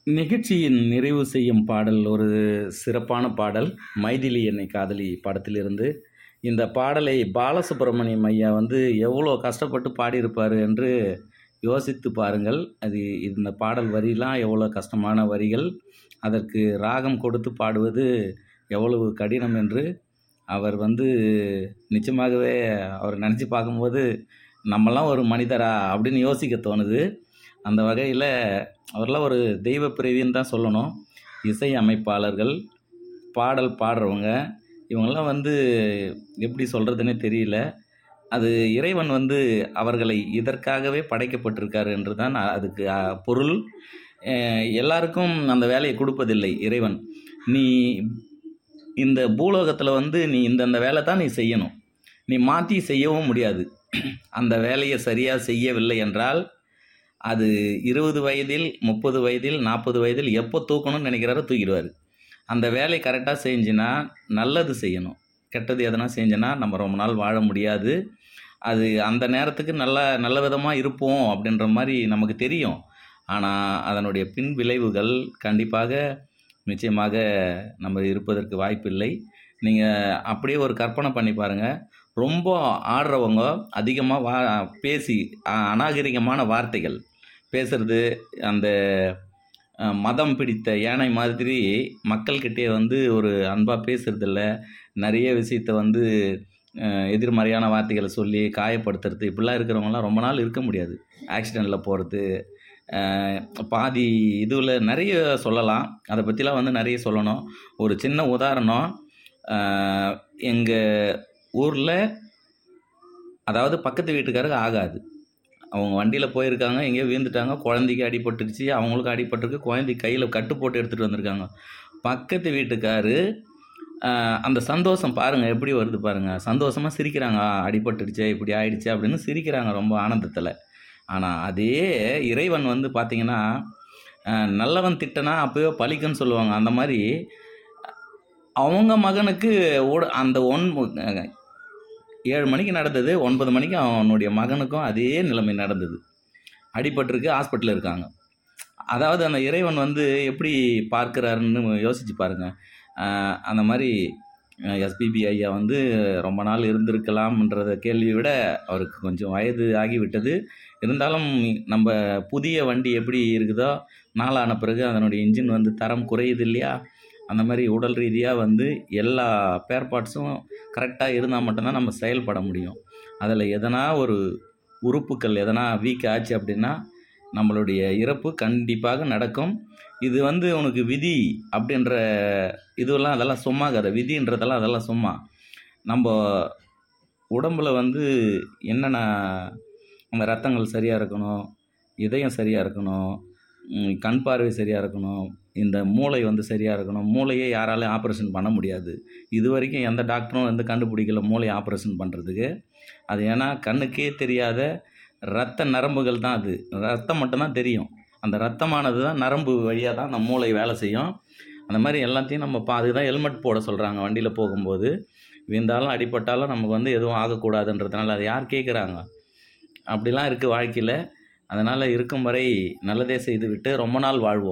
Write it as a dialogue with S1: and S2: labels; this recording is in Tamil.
S1: நிகழ்ச்சியின் நிறைவு செய்யும் பாடல் ஒரு சிறப்பான பாடல் மைதிலி என்னை காதலி படத்திலிருந்து இந்த பாடலை பாலசுப்ரமணியம் ஐயா வந்து எவ்வளோ கஷ்டப்பட்டு பாடியிருப்பார் என்று யோசித்து பாருங்கள் அது இந்த பாடல் வரிலாம் எவ்வளோ கஷ்டமான வரிகள் அதற்கு ராகம் கொடுத்து பாடுவது எவ்வளவு கடினம் என்று அவர் வந்து நிச்சயமாகவே அவர் நினச்சி பார்க்கும்போது நம்மலாம் ஒரு மனிதரா அப்படின்னு யோசிக்க தோணுது அந்த வகையில் அவரெல்லாம் ஒரு தெய்வ பிறவின்னு தான் சொல்லணும் இசை அமைப்பாளர்கள் பாடல் பாடுறவங்க இவங்கெல்லாம் வந்து எப்படி சொல்கிறதுனே தெரியல அது இறைவன் வந்து அவர்களை இதற்காகவே படைக்கப்பட்டிருக்காரு என்று தான் அதுக்கு அஹ், பொருள் அஹ், எல்லாருக்கும் அந்த வேலையை கொடுப்பதில்லை இறைவன் நீ இந்த பூலோகத்தில் வந்து நீ இந்தந்த வேலை தான் நீ செய்யணும் நீ மாற்றி செய்யவும் முடியாது அந்த வேலையை சரியாக செய்யவில்லை என்றால் அது இருபது வயதில் முப்பது வயதில் நாற்பது வயதில் எப்போ தூக்கணும்னு நினைக்கிறாரோ தூக்கிடுவார் அந்த வேலையை கரெக்டாக செஞ்சுனா நல்லது செய்யணும் கெட்டது எதனா செஞ்சேன்னா நம்ம ரொம்ப நாள் வாழ முடியாது அது அந்த நேரத்துக்கு நல்ல நல்ல விதமாக இருப்போம் அப்படின்ற மாதிரி நமக்கு தெரியும் ஆனால் அதனுடைய பின் விளைவுகள் கண்டிப்பாக நிச்சயமாக நம்ம இருப்பதற்கு வாய்ப்பில்லை நீங்கள் அப்படியே ஒரு கற்பனை பண்ணி பாருங்கள் ரொம்ப ஆடுறவங்க அதிகமாக வா பேசி அ- அநாகரிகமான வார்த்தைகள் பேசுறது அந்த அஹ், மதம் பிடித்த யானை மாதிரி மக்கள்கிட்டே வந்து ஒரு அன்பாக பேசுறதில்ல நிறைய விஷயத்த வந்து அஹ், எதிர்மறையான வார்த்தைகளை சொல்லி காயப்படுத்துறது இப்படிலாம் இருக்கிறவங்கலாம் ரொம்ப நாள் இருக்க முடியாது ஆக்சிடெண்ட்டில் போகிறது பாதி இதுவில் நிறைய சொல்லலாம் அதை பற்றிலாம் வந்து நிறைய சொல்லணும் ஒரு சின்ன உதாரணம் எங்கள் ஊரில் அதாவது பக்கத்து வீட்டுக்காரருக்கு ஆகாது அவங்க வண்டியில் போயிருக்காங்க எங்கேயோ வீழ்ந்துட்டாங்க குழந்தைக்கு அடிபட்டுருச்சு அவங்களுக்கு அடிபட்டிருக்கு குழந்தைக்கு கையில் கட்டு போட்டு எடுத்துகிட்டு வந்திருக்காங்க பக்கத்து வீட்டுக்காரு ஆஹ், அந்த சந்தோஷம் பாருங்கள் எப்படி வருது பாருங்கள் சந்தோஷமாக சிரிக்கிறாங்க "ஆ, அடிபட்டுடுச்சே இப்படி ஆயிடுச்சே அப்படின்னு சிரிக்கிறாங்க ரொம்ப ஆனந்தத்தில் ஆனால் அதே இறைவன் வந்து பார்த்தீங்கன்னா ஆஹ், நல்லவன் திட்டனா அப்போயோ பழிக்குன்னு சொல்லுவாங்க அந்த மாதிரி அவங்க மகனுக்கு ஓட அந்த ஒன் ஏழு மணிக்கு நடந்தது ஒன்பது மணிக்கு அவனுடைய மகனுக்கும் அதே நிலைமை நடந்தது அடிபட்டிருக்கு ஹாஸ்பிட்டலில் இருக்காங்க அதாவது அந்த இறைவன் வந்து எப்படி பார்க்கிறாருன்னு யோசிச்சு பாருங்க ஆஹ் அந்த மாதிரி எஸ்பிபி ஐயா வந்து ரொம்ப நாள் இருந்திருக்கலாம்ன்றத கேள்வியை விட அவருக்கு கொஞ்சம் வயது ஆகிவிட்டது இருந்தாலும் நம்ம புதிய வண்டி எப்படி இருக்குதோ நாளான பிறகு அதனுடைய இன்ஜின் வந்து தரம் குறையுது இல்லையா அந்த மாதிரி உடல் ரீதியாக வந்து எல்லா பேர் பார்ட்ஸும் கரெக்டாக இருந்தால் மட்டும்தான் நம்ம செயல்பட முடியும் அதில் எதனா ஒரு உறுப்புக்கள் எதனா வீக் ஆச்சு அப்படின்னா நம்மளுடைய இறப்பு கண்டிப்பாக நடக்கும் இது வந்து உனக்கு விதி அப்படின்ற இதுவெல்லாம் அதெல்லாம் சும்மா கதை விதின்றதெல்லாம் அதெல்லாம் சும்மா நம்ம உடம்புல வந்து என்னென்ன அந்த ரத்தங்கள் சரியாக இருக்கணும் இதயம் சரியாக இருக்கணும் ம், கண் பார்வை சரியாக இருக்கணும் இந்த மூளை வந்து சரியாக இருக்கணும் மூளையை யாராலையும் ஆப்ரேஷன் பண்ண முடியாது இது வரைக்கும் எந்த டாக்டரும் வந்து கண்டுபிடிக்கல மூளை ஆப்ரேஷன் பண்ணுறதுக்கு அது ஏன்னா கண்ணுக்கே தெரியாத ரத்த நரம்புகள் தான் அது ரத்தம் மட்டும்தான் தெரியும் அந்த ரத்தமானது தான் நரம்பு வழியாக தான் அந்த மூளை வேலை செய்யும் அந்த மாதிரி எல்லாத்தையும் நம்ம பா அதுதான் ஹெல்மெட் போட சொல்கிறாங்க வண்டியில் போகும்போது விழுந்தாலும் அடிபட்டாலும் நமக்கு வந்து எதுவும் ஆகக்கூடாதுன்றதுனால அதை யார் கேட்குறாங்க அப்படிலாம் இருக்குது வாழ்க்கையில் அதனால் இருக்கும் வரை நல்லதே செய்துவிட்டு ரொம்ப நாள் வாழ்வோம்